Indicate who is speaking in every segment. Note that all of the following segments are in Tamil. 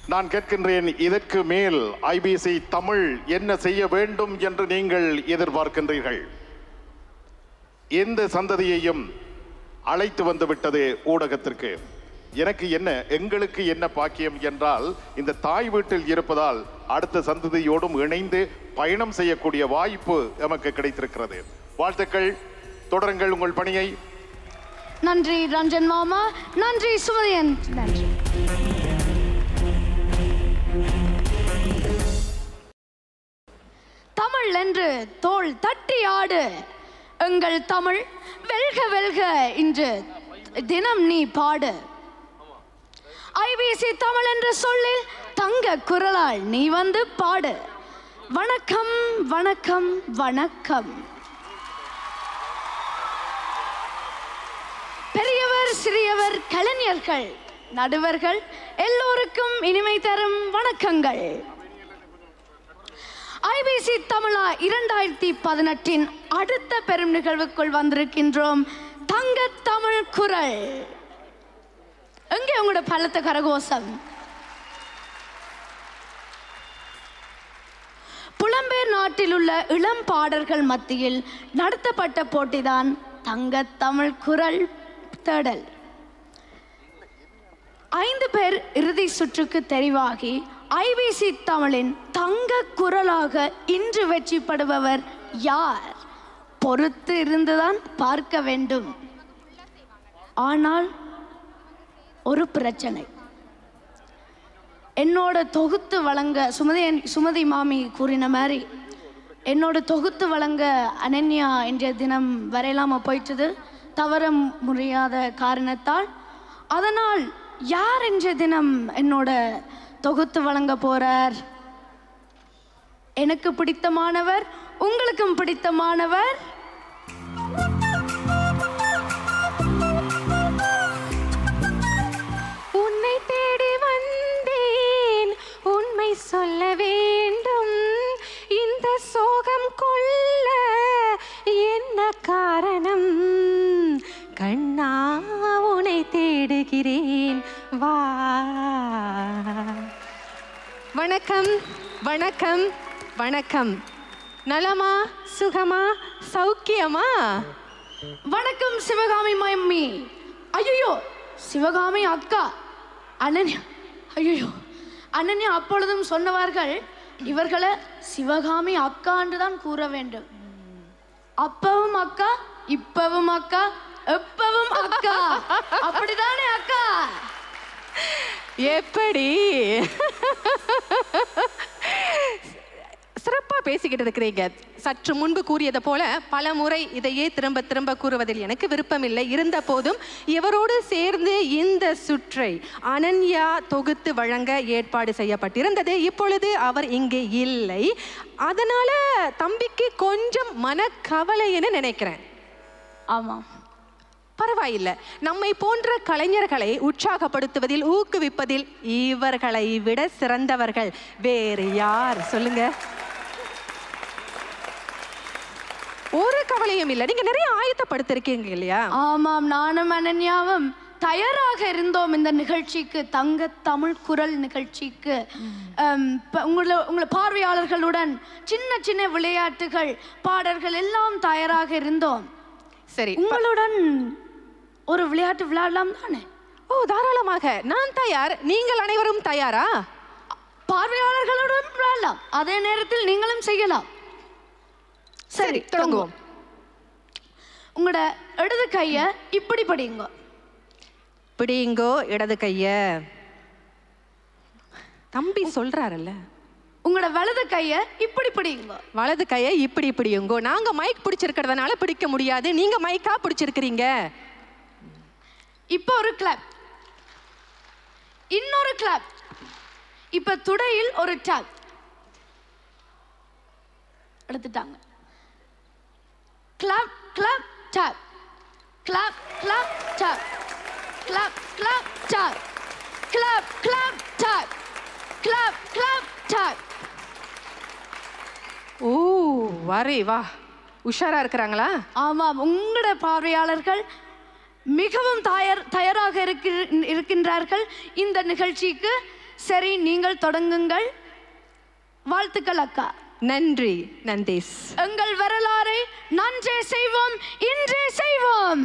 Speaker 1: நான் கேட்கின்றேன் இதற்கு மேல் ஐபிசி தமிழ் என்ன செய்ய வேண்டும் என்று நீங்கள் எதிர்பார்க்கின்றீர்கள் எந்த சந்ததியையும் அழைத்து வந்து விட்டது ஊடகத்திற்கு எனக்கு என்ன எங்களுக்கு என்ன பாக்கியம் என்றால் இந்த தாய் வீட்டில் இருப்பதால் அடுத்த சந்ததியோடும் இணைந்து பயணம் செய்யக்கூடிய வாய்ப்பு எமக்கு கிடைத்திருக்கிறது வாழ்த்துக்கள் தொடருங்கள் உங்கள் பணியை
Speaker 2: நன்றி ரஞ்சன் மாமா நன்றி சுமதியன் நன்றி தமிழ் என்று தோள் தட்டி ஆடு எங்கள் தமிழ் வெல்க வெல்க இன்று தினம் நீ பாடு ஐபிசி தமிழ் என்று சொல்லி தங்க குரலால் நீ வந்து பாடு வணக்கம் வணக்கம் வணக்கம் பெரியவர் சிறியவர் கலைஞர்கள் நடுவர்கள் எல்லோருக்கும் இனிமை தரும் வணக்கங்கள் ஐபிசி தமிழா இரண்டாயிரத்தி பதினெட்டின் அடுத்த பெரும் நிகழ்வுக்குள் வந்திருக்கின்றோம் தங்க தமிழ் குரல் எங்கே உங்களோட பலத்த கரகோஷம் புலம்பெயர் நாட்டில் உள்ள இளம் பாடல்கள் மத்தியில் நடத்தப்பட்ட போட்டிதான் தங்க தமிழ் குரல் தேடல் ஐந்து பேர் இறுதி சுற்றுக்கு தெரிவாகி ஐபிசி தமிழின் தங்க குரலாக இன்று வெற்றி பெறுபவர் யார் பொறுத்து இருந்துதான் பார்க்க வேண்டும் ஆனால் ஒரு பிரச்சனை என்னோட தொகுத்து வழங்க சுமதி சுமதி மாமி கூறின மாதிரி என்னோட தொகுத்து வழங்க அனன்யா என்ற தினம் வரையிலாம போயிட்டது தவற முடியாத காரணத்தால் அதனால் யார் என்ற தினம் என்னோட தொகுத்து வழங்க போறார் எனக்கு பிடித்தமானவர் உங்களுக்கும் பிடித்தமானவர்
Speaker 3: உன்னை தேடி வந்தேன் உண்மை சொல்ல வேண்டும் இந்த சோகம் கொள்ள என்ன காரணம் கண்ணா உன்னை தேடுகிறேன் வா வணக்கம் வணக்கம் வணக்கம் நலமா சுகமா சௌக்கியமா
Speaker 2: வணக்கம் சிவகாமி மம்மி ஐயோ சிவகாமி அக்கா அனன்யா ஐயோ அனன்யா அப்பொழுதும் சொன்னவார்கள் இவர்களை சிவகாமி அக்கா என்று தான் கூற வேண்டும் அப்பவும் அக்கா இப்பவும் அக்கா எப்பவும் அக்கா அப்படிதானே அக்கா
Speaker 3: எப்படி சிறப்பா பேசிக்கிட்டு இருக்கிறீங்க சற்று முன்பு கூறியது போல பல முறை இதையே திரும்ப திரும்ப கூறுவதில் எனக்கு விருப்பமில்லை இருந்த போதும் இவரோடு சேர்ந்து இந்த சுற்றை அனன்யா தொகுத்து வழங்க ஏற்பாடு செய்யப்பட்டிருந்தது இப்பொழுது அவர் இங்கே இல்லை அதனால தம்பிக்கு கொஞ்சம் மனக்கவலை என நினைக்கிறேன்
Speaker 2: ஆமாம்
Speaker 3: பரவாயில்லை நம்மை போன்ற கலைஞர்களை உற்சாகப்படுத்துவதில் ஊக்குவிப்பதில் இவர்களை விட சிறந்தவர்கள் வேறு யார் சொல்லுங்க ஒரு கவலையும் இல்லை நீங்க நிறைய ஆயத்தப்படுத்திருக்கீங்க இல்லையா
Speaker 2: ஆமாம் நானும் அனன்யாவும் தயாராக இருந்தோம் இந்த நிகழ்ச்சிக்கு தங்க தமிழ் குரல் நிகழ்ச்சிக்கு அம், ப- உங்களை உங்களை பார்வையாளர்களுடன் சின்ன சின்ன விளையாட்டுகள் பாடல்கள் எல்லாம் தயாராக இருந்தோம்
Speaker 3: சரி
Speaker 2: உங்களுடன் ஒரு விளையாட்டு விளையாடலாம் தானே
Speaker 3: ஓ தாராளமாக நான் தயார் நீங்கள் அனைவரும் தயாரா
Speaker 2: பார்வையாளர்களுடன் விளையாடலாம் அதே நேரத்தில் நீங்களும் செய்யலாம்
Speaker 3: சரி தொடங்குவோம்
Speaker 2: உங்களோட இடது கையை இப்படி படிங்க
Speaker 3: பிடிங்கோ இடது கைய தம்பி சொல்றாருல்ல
Speaker 2: உங்களோட வலது கையை இப்படி பிடிங்க
Speaker 3: வலது கையை இப்படி பிடியுங்கோ நாங்க மைக் பிடிச்சிருக்கிறதுனால பிடிக்க முடியாது நீங்க மைக்கா பிடிச்சிருக்கிறீங்க
Speaker 2: இப்போ ஒரு கிளாப் இன்னொரு கிளாப் இப்ப துடையில் ஒரு டேப் எடுத்துட்டாங்க clap clap tap clap clap tap clap clap tap clap clap tap clap clap tap
Speaker 3: ஓ வரே வா உஷாரா இருக்கிறாங்களா
Speaker 2: ஆமாம் உங்களோட பார்வையாளர்கள் மிகவும் தயார் தயாராக இருக்கிற- இருக்கின்றார்கள் இந்த நிகழ்ச்சிக்கு சரி நீங்கள் தொடங்குங்கள் வாழ்த்துக்கள் அக்கா
Speaker 3: நன்றி நந்தேஷ்
Speaker 2: எங்கள் வரலாறை நன்றே செய்வோம் இன்றே செய்வோம்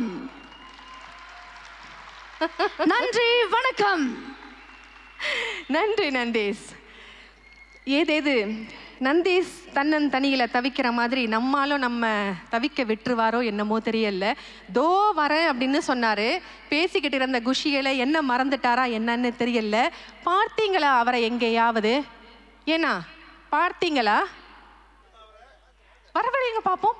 Speaker 2: நன்றி வணக்கம்
Speaker 3: நன்றி நந்தேஷ் ஏதேது நந்தேஷ் தன்னன் தனியில தவிக்கிற மாதிரி நம்மாலும் நம்ம தவிக்க விட்டுருவாரோ என்னமோ தெரியல தோ வரேன் அப்படின்னு சொன்னாரு பேசிக்கிட்டு இருந்த குஷிகளை என்ன மறந்துட்டாரா என்னன்னு தெரியல பார்த்தீங்களா அவரை எங்கேயாவது ஏன்னா பார்த்தீங்களா வரவழைங்க பார்ப்போம்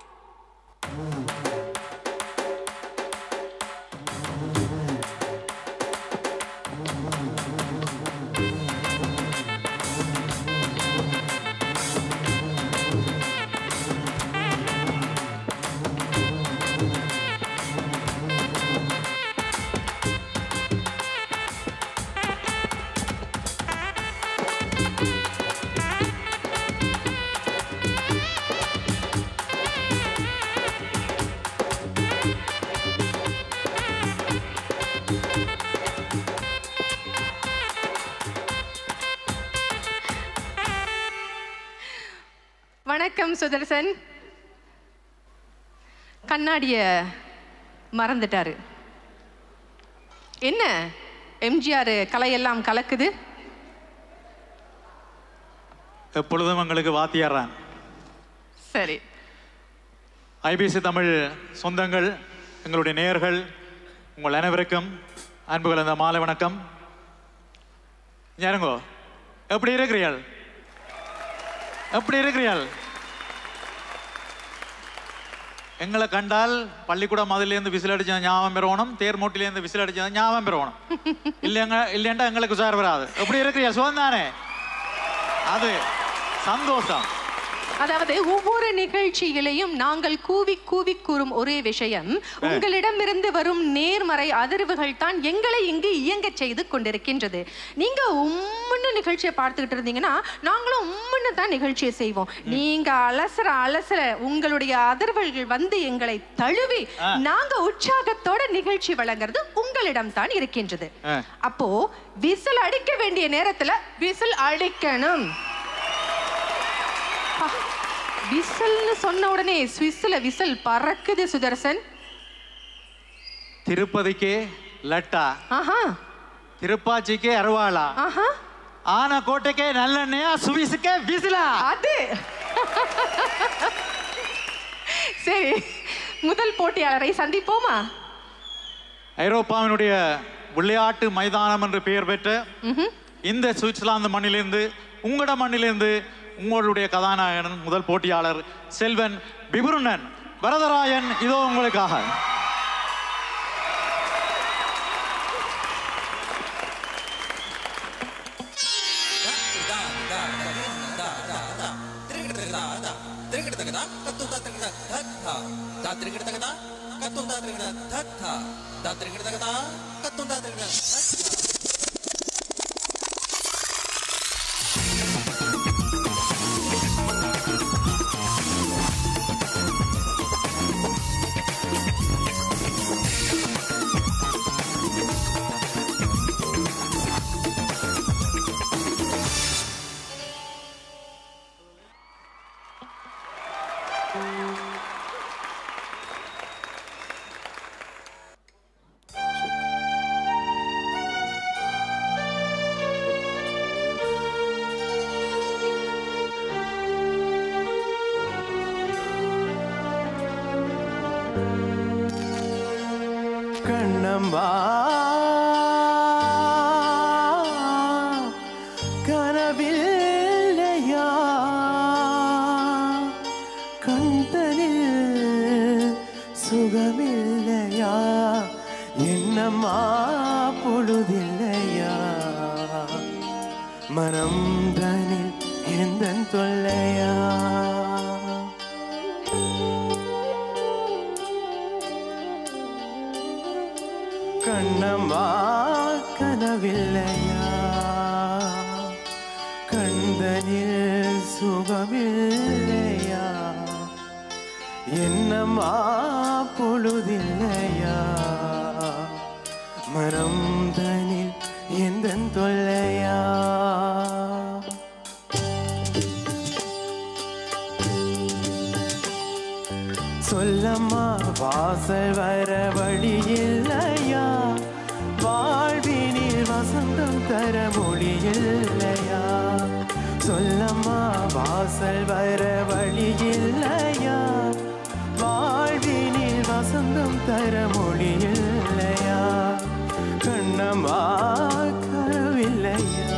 Speaker 3: வணக்கம் சுதர்சன் கண்ணாடிய மறந்துட்டாரு என்ன எம்ஜிஆர் கலையெல்லாம் கலக்குது
Speaker 4: எப்பொழுதும் எங்களுக்கு வாத்தியாரான்
Speaker 3: சரி
Speaker 4: ஐபிசி தமிழ் சொந்தங்கள் எங்களுடைய நேயர்கள் உங்கள் அனைவருக்கும் அன்பு கலந்த மாலை வணக்கம் யாருங்கோ எப்படி இருக்கிறீர்கள் எப்படி இருக்கிறீர்கள் எங்களை கண்டால் பள்ளிக்கூட மதிலேருந்து விசில் அடிச்ச ஞாபகம் பெறணும் தேர் மூட்டிலேருந்து விசில் அடிச்ச ஞாபகம் பெறணும் இல்லைங்க இல்லையண்டா எங்களுக்கு உசார் வராது எப்படி இருக்கிறீர்கள் சுகந்தானே அது சந்தோஷம்
Speaker 3: அதாவது ஒவ்வொரு நிகழ்ச்சியிலையும் நாங்கள் கூவி கூவி கூறும் ஒரே விஷயம் உங்களிடமிருந்து வரும் நேர்மறை அதிர்வுகள் தான் எங்களை இங்கு இயங்க செய்து கொண்டிருக்கின்றது நீங்க உம்முன்னு நிகழ்ச்சியை பார்த்துக்கிட்டு இருந்தீங்கன்னா நாங்களும் உம்முன்னு தான் நிகழ்ச்சியை செய்வோம் நீங்க அலசர அலசர உங்களுடைய அதிர்வுகள் வந்து எங்களை தழுவி நாங்க உற்சாகத்தோட நிகழ்ச்சி வழங்குறது உங்களிடம் தான் இருக்கின்றது
Speaker 4: ஆ.
Speaker 3: அப்போ விசில் அடிக்க வேண்டிய நேரத்துல விசில் அடிக்கணும் அப்பா, விசில்னு சொன்ன உடனே சுவிஸ்ல விசில் பறக்குது சுதர்சன்
Speaker 4: திருப்பதிக்கே லட்டா
Speaker 3: ஆஹா
Speaker 4: திருப்பாச்சிக்கே அருவாளா
Speaker 3: ஆஹா
Speaker 4: ஆன கோட்டைக்கே நல்லெண்ணெயா சுவிசுக்கே விசிலா
Speaker 3: அது சரி முதல் போட்டியாளரை சந்திப்போமா
Speaker 4: ஐரோப்பாவினுடைய விளையாட்டு மைதானம் என்று பெயர் பெற்ற இந்த சுவிட்சர்லாந்து மண்ணிலிருந்து உங்களோட மண்ணிலிருந்து உங்களுடைய கதாநாயகன் முதல் போட்டியாளர் செல்வன் விபுருணன் வரதராயன் இதோ உங்களுக்காக
Speaker 5: கண்ணம்மா கனவில்லையா கண்டனில் சுகமில்லையா என்னம்மா பொழுதில்லையா மனம் தனில் எந்த தொல்லையா கண்ணம்மா கனவில்லையா கண்டனில் சுகமில்லையா என்னம்மா பொழுதில்லையா மனம் தனில் எந்த தொல்லையா சொல்லம்மா வாசல் வர வழி இல்லையா வாழ்வினில் வசந்தம் தர மொழி இல்லையா சொல்லம்மா வாசல் வர வழி இல்லையா வாழ்வினில் வசந்தம் தர மொழி இல்லையா கண்ணம்மா கரவில்லையா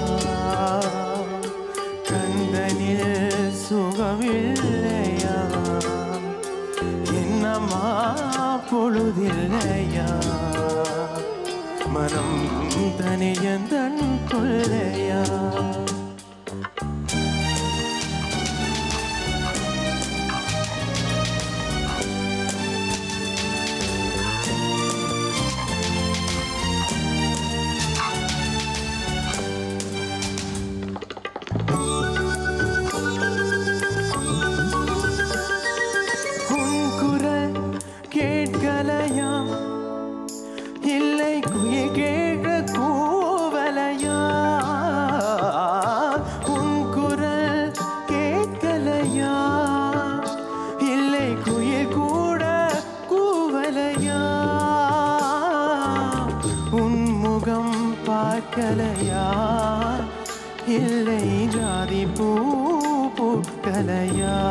Speaker 5: கந்தனில் சுகமில்லையா என்னம்மா பொழுதில்லையா மனம் தனியந்தன் கொள்ளையா உன் குரல் கேட்கலையா இல்லை குயில் கேட்க கூவலையா உன் குரல் கேட்கலையா இல்லை குயில் கூட கூவலையா உன் முகம் பார்க்கலையா இல்லை ஜாதி பூ பூக்கலையா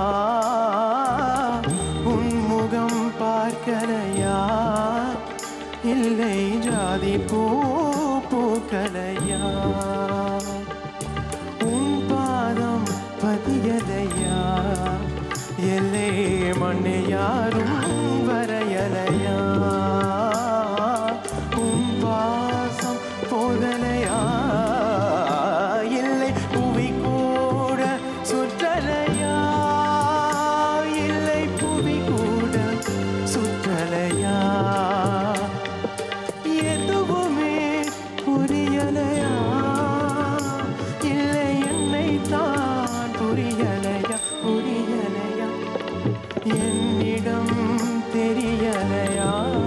Speaker 5: உன் முகம் பார்க்கலையா இல்லை ஜாதி பூ பூக்கலையா உன் பாதம் பதியலையா எல்லை மண்ணை யாரும் வரையலையா உன் வாசம் போதலையா இல்லை புவி கூட சுற்றலையா இல்லை புவி கூட சுற்றலையா எதுவுமே புரியலையா இல்லை என்னை தான் புரியலையா புரியலையா என்னிடம் தெரியலையா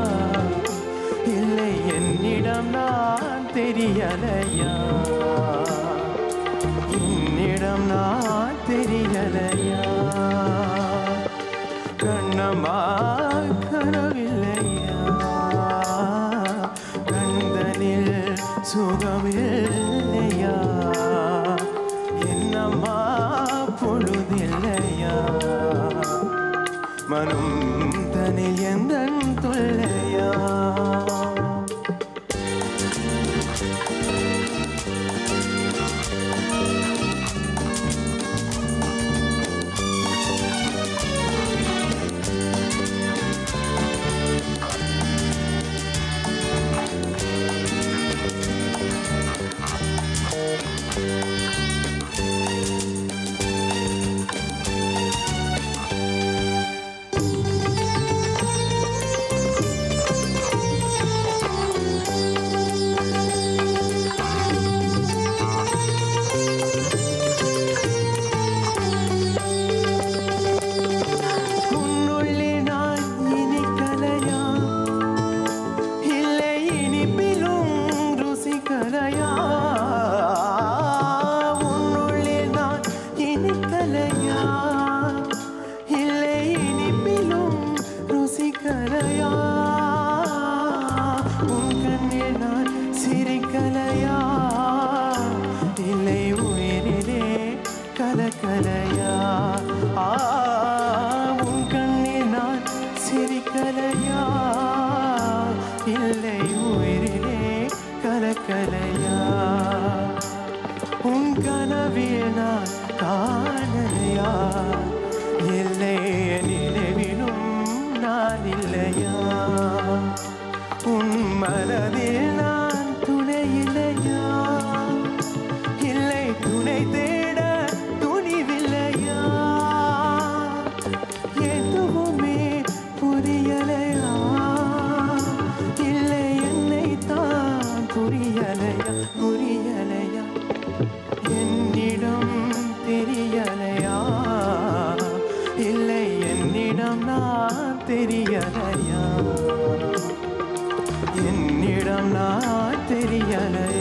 Speaker 5: இல்லை என்னிடம் நான் தெரியலையா என்னிடம் நான் தெரியலையா கண்ணம்மா கனவில்லையா கந்தனில் சுகமில்லையா என்னம்மா பொழுதில்லையா மனம் தனில் எந்தன் தொல்லையா உன்னுள்ளே நான் இனிக்கலையா இல்லை இனிப்பிலும் ருசிக்கலையா உன்னுள்ளே நான் இனிக்கலையா இல்லை இனிப்பிலும் ருசிக்கலையா உன் கண்ணில் நான் சிரிக்கலையா இல்லை உயிரிலே கலக்கலையா ஆ உன் கண்ணில் நான் சிரிக்கலையா இல்லை உயிரிலே கலக்கலையா உன் கனவில் நான் காணலையா இல்லை என் நினைவிலும் நான் இல்லையா உன் மனதில் நான் துணை இல்லையா இல்லை துணை தேட துணிவில்லையா எதுவுமே புரியலையா இல்லை என்னை தான் புரியலையா புரியலையா என்னிடம் தெரியலையா இல்லை என்னிடம் நான் தெரியலையா என்னிடம் நான் தெரியலையா